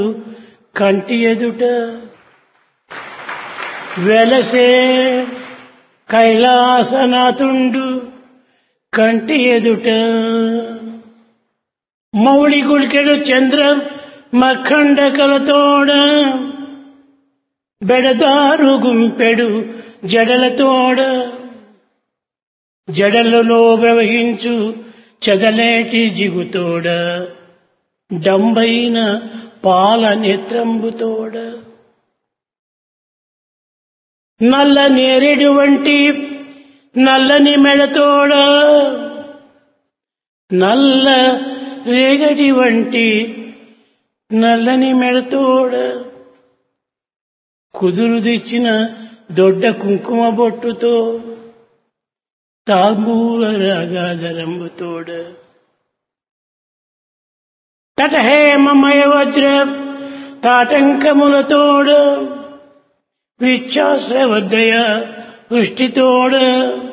కంటి ఎదుట వెలసే కైలాసనాథుండు కంటి ఎదుట మౌళి గుళికెడు చంద్ర మఖండకలతోడ బెడదారు గుంపెడు జడలతోడ జడలలో ప్రవహించు చదలేటి జిగుతోడ డంబైన పాల నేత్రంబుతోడ నల్ల నేరేడు వంటి నల్లని మెడతోడ నల్ల రేగడి వంటి నల్లని మెడతోడ కుదురు తెచ్చిన దొడ్డ కుంకుమ బొట్టుతో తాంబూల రాగాధరంబుతోడ తటహేమమయ వజ్ర తాటంకములతోడ విచ్చాశ్రవద్దయ వృష్టితోడ